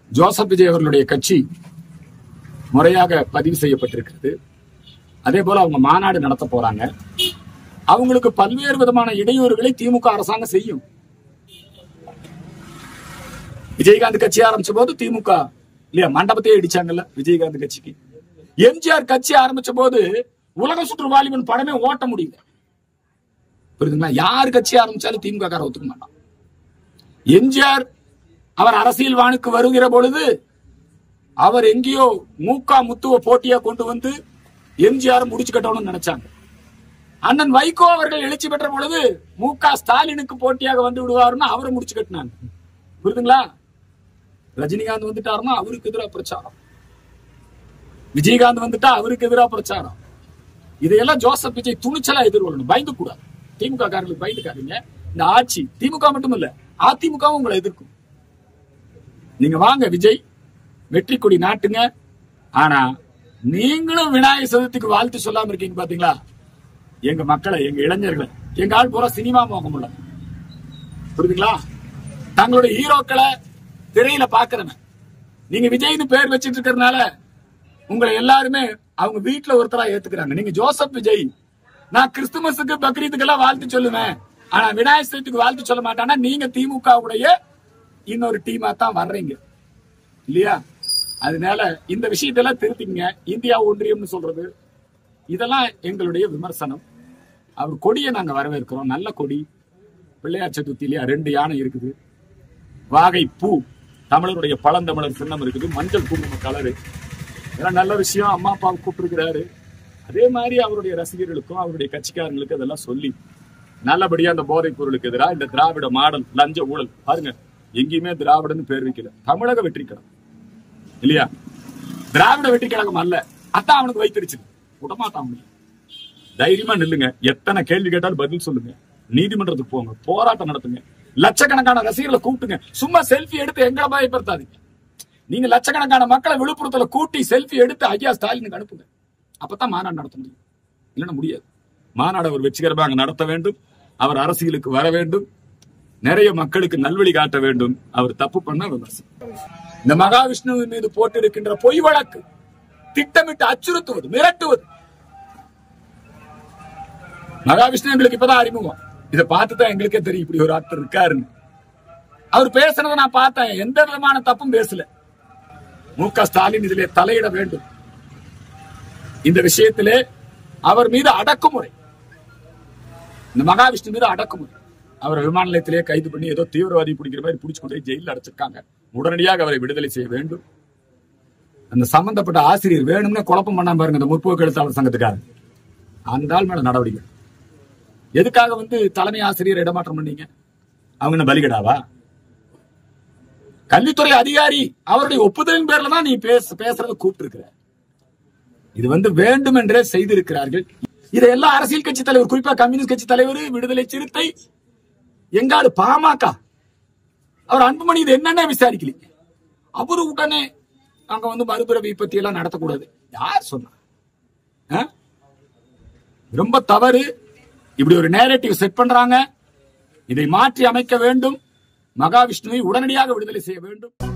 Joseph Vijay அவர்களுடைய கட்சி முறையாக பதிவு செய்யப்பட்டிருக்கிறது அதே போல அவங்க மாநாடு நடத்த போறாங்க அவங்களுக்கு பல்வேறு விதமான இடையூறுகளை திமுக அரசாங்கம் செய்யும் விஜயகாந்த் கட்சி ஆரம்பிச்ச போது திமுக இல்லையா மண்டபத்தையே இடிச்சாங்கல்ல விஜயகாந்த் கட்சிக்கு எம்ஜிஆர் கட்சி ஆரம்பிச்ச போது உலக சுற்று வாலிபன் படமே ஓட்ட முடியல புரியுதுங்களா யார் கட்சி ஆரம்பிச்சாலும் திமுக கார ஒத்துக்க மாட்டான் எம்ஜிஆர் அவர் அரசியல் வானுக்கு வருகிற பொழுது அவர் எங்கேயோ மூக்கா முத்துவ போட்டியா கொண்டு வந்து எம்ஜிஆர் முடிச்சு கட்டணும்னு நினைச்சாங்க அண்ணன் வைகோ அவர்கள் எழுச்சி பெற்ற பொழுது மூகா ஸ்டாலினுக்கு போட்டியாக வந்து விடுவாருன்னு அவரை முடிச்சு கட்டினாங்க புரியுதுங்களா ரஜினிகாந்த் வந்துட்டாருன்னா அவருக்கு எதிராக பிரச்சாரம் விஜயகாந்த் வந்துட்டா அவருக்கு எதிராக பிரச்சாரம் இதையெல்லாம் ஜோசப் விஜய் துணிச்சலா எதிர்கொள்ளணும் பயந்து கூடாது திமுக காரங்களுக்கு பயந்துக்காதீங்க இந்த ஆட்சி திமுக மட்டும் இல்ல அதிமுகவும் உங்களை எதிர்க்கும் நீங்க வாங்க விஜய் வெற்றி கொடி நாட்டுங்க ஆனா நீங்களும் விநாயகர் சதுர்த்திக்கு வாழ்த்து சொல்லாம இருக்கீங்க பாத்தீங்களா எங்க மக்களை எங்க இளைஞர்களை எங்க ஆள் பூரா சினிமா மோகம் உள்ள புரியுதுங்களா தங்களுடைய ஹீரோக்களை திரையில பாக்குறவன் நீங்க விஜய்னு பேர் வச்சிட்டு இருக்கறதுனால உங்களை எல்லாருமே அவங்க வீட்டுல ஒருத்தரா ஏத்துக்கிறாங்க நீங்க ஜோசப் விஜய் நான் கிறிஸ்துமஸுக்கு பக்ரீத்துக்கெல்லாம் வாழ்த்து சொல்லுவேன் ஆனா விநாயகர் சதுர்த்திக்கு வாழ்த்து சொல்ல மாட்டானா நீங்க திமுகவுடைய இன்னொரு டீமா தான் வர்றீங்க இல்லையா அதனால இந்த விஷயத்தெல்லாம் திருத்திங்க இந்தியா ஒன்றியம்னு சொல்றது இதெல்லாம் எங்களுடைய விமர்சனம் அவர் கொடியை நாங்க வரவேற்கிறோம் நல்ல கொடி பிள்ளையார் சதுர்த்தியிலேயே ரெண்டு யானை இருக்குது வாகை பூ தமிழருடைய பழந்தமிழர் சின்னம் இருக்குது மஞ்சள் குங்கும கலரு இதெல்லாம் நல்ல விஷயம் அம்மா அப்பா கூப்பிட்டுருக்கிறாரு அதே மாதிரி அவருடைய ரசிகர்களுக்கும் அவருடைய கட்சிக்காரங்களுக்கும் அதெல்லாம் சொல்லி நல்லபடியா அந்த போதைப் பொருளுக்கு எதிராக இந்த திராவிட மாடல் லஞ்ச ஊழல் பாருங்க எங்கேயுமே திராவிடன்னு பேர் வைக்கல தமிழக வெற்றி கழகம் இல்லையா திராவிட வெற்றி கழகம் அல்ல அதான் அவனுக்கு வைத்திருச்சு விடமாட்டான் அவனுக்கு. தைரியமா நில்லுங்க எத்தனை கேள்வி கேட்டாலும் பதில் சொல்லுங்க நீதிமன்றத்துக்கு போங்க போராட்டம் நடத்துங்க லட்சக்கணக்கான ரசிகர்களை கூப்பிட்டுங்க சும்மா செல்ஃபி எடுத்து எங்களை பயப்படுத்தாதீங்க நீங்க லட்சக்கணக்கான மக்களை விழுப்புரத்துல கூட்டி செல்ஃபி எடுத்து ஐயா ஸ்டாலினுக்கு அனுப்புங்க அப்பதான் மாநாடு நடத்த முடியும் இல்லைன்னா முடியாது மாநாடு அவர் வெற்றிகரமாக அங்க நடத்த வேண்டும் அவர் அரசியலுக்கு வர வேண்டும் நிறைய மக்களுக்கு நல்வழி காட்ட வேண்டும் அவர் தப்பு பண்ண விமர்சனம் இந்த மகாவிஷ்ணு மீது போட்டிருக்கின்ற பொய் வழக்கு திட்டமிட்டு அச்சுறுத்துவது மிரட்டுவது மகாவிஷ்ணு எங்களுக்கு இப்பதான் அறிமுகம் இதை பார்த்துதான் எங்களுக்கே தெரியும் இப்படி ஒரு ஆக்டர் இருக்காருன்னு அவர் பேசுறத நான் பார்த்தேன் எந்த விதமான தப்பும் பேசல மு க ஸ்டாலின் இதிலே தலையிட வேண்டும் இந்த விஷயத்திலே அவர் மீது அடக்குமுறை இந்த மகாவிஷ்ணு மீது அடக்குமுறை அவரை விமான நிலையத்திலே கைது பண்ணி ஏதோ தீவிரவாதி பிடிக்கிற மாதிரி பிடிச்சு கொண்டு போய் ஜெயிலில் அடைச்சிருக்காங்க உடனடியாக அவரை விடுதலை செய்ய வேண்டும் அந்த சம்பந்தப்பட்ட ஆசிரியர் வேணும்னு குழப்பம் பண்ணாம பாருங்க இந்த முற்போக்கு எழுத்தாளர் சங்கத்துக்காரர் அந்த ஆள் மேல நடவடிக்கை எதுக்காக வந்து தலைமை ஆசிரியர் இடமாற்றம் பண்ணீங்க அவங்க என்ன பலிகடாவா கல்வித்துறை அதிகாரி அவருடைய ஒப்புதலின் பேர்ல தான் நீ பேச பேசுறத கூப்பிட்டு இருக்கிற இது வந்து வேண்டும் என்றே செய்திருக்கிறார்கள் இதையெல்லாம் அரசியல் கட்சி தலைவர் குறிப்பா கம்யூனிஸ்ட் கட்சி தலைவர் விடுதலை சிறுத்தை எங்காடு பாமக அவர் அன்புமணி இது என்னென்ன விசாரிக்கலீங்க அவரு உடனே அங்க வந்து மறுபிறவி பத்தி எல்லாம் நடத்தக்கூடாது யார் சொன்னா ஆ? ரொம்ப தவறு இப்படி ஒரு நேரட்டிவ் செட் பண்றாங்க இதை மாற்றி அமைக்க வேண்டும் மகாவிஷ்ணுவை உடனடியாக விடுதலை செய்ய வேண்டும்